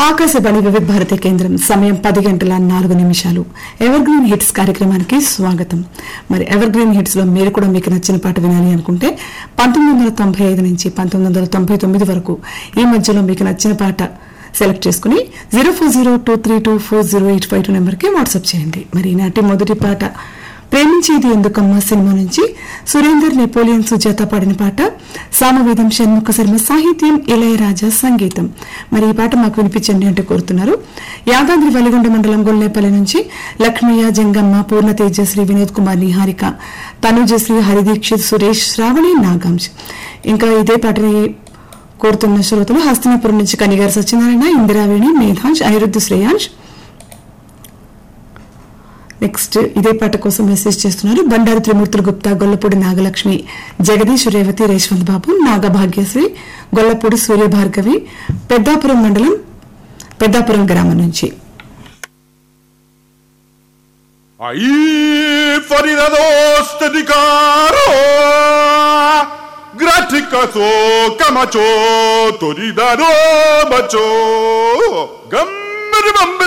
ఆకాశవాణి వివిధ భారతి కేంద్రం సమయం పది గంటల నాలుగు నిమిషాలు ఎవర్ గ్రీన్ హిట్స్ కార్యక్రమానికి స్వాగతం మరి ఎవర్ గ్రీన్ హిట్స్ లో మీరు కూడా మీకు నచ్చిన పాట వినాలి అనుకుంటే పంతొమ్మిది వందల తొంభై ఐదు నుంచి పంతొమ్మిది వందల తొంభై తొమ్మిది వరకు ఈ మధ్యలో మీకు నచ్చిన పాట సెలెక్ట్ చేసుకుని zero four zero two three two four zero eight five two నెంబర్కి వాట్సాప్ చేయండి మరి ఈనాటి మొదటి పాట ప్రేమించేది ఎందుకమ్మా సినిమా నుంచి సురేందర్ నెపోలియన్ సుజాత పాడిన పాట సామవేదం షణ్ముఖ శర్మ సాహిత్యం ఇళయరాజా సంగీతం మరి ఈ పాట మాకు వినిపించండి అంటే కోరుతున్నారు యాదాద్రి వలిగొండ మండలం గొల్లేపల్లి నుంచి లక్ష్మయ్య జంగమ్మ పూర్ణ తేజశ్రీ వినోద్ కుమార్ నిహారిక తనుజశ్రీ హరిదీక్షిత్ సురేష్ శ్రావణి నాగంశ్ ఇంకా ఇదే పాటని కోరుతున్న శ్రోతలు హస్తినాపురం నుంచి కనిగారు సత్యనారాయణ ఇందిరావేణి మేధాంశ్ అనిరుద్ధ్ శ్రేయాంశ్ నెక్స్ట్ ఇదే పాట కోసం మెసేజ్ చేస్తున్నారు బండారు త్రిమూర్తులు గుప్తా గొల్లపూడి నాగలక్ష్మి జగదీష్ రేవతి రేష్వంత్ బాబు నాగభాగ్యశ్రీ గొల్లపూడి సూర్యభార్గవి పెద్దాపురం మండలం పెద్దాపురం గ్రామం నుంచి Ahí, farina dos te caro. Graticazo, camacho, toridaro, macho. Gambari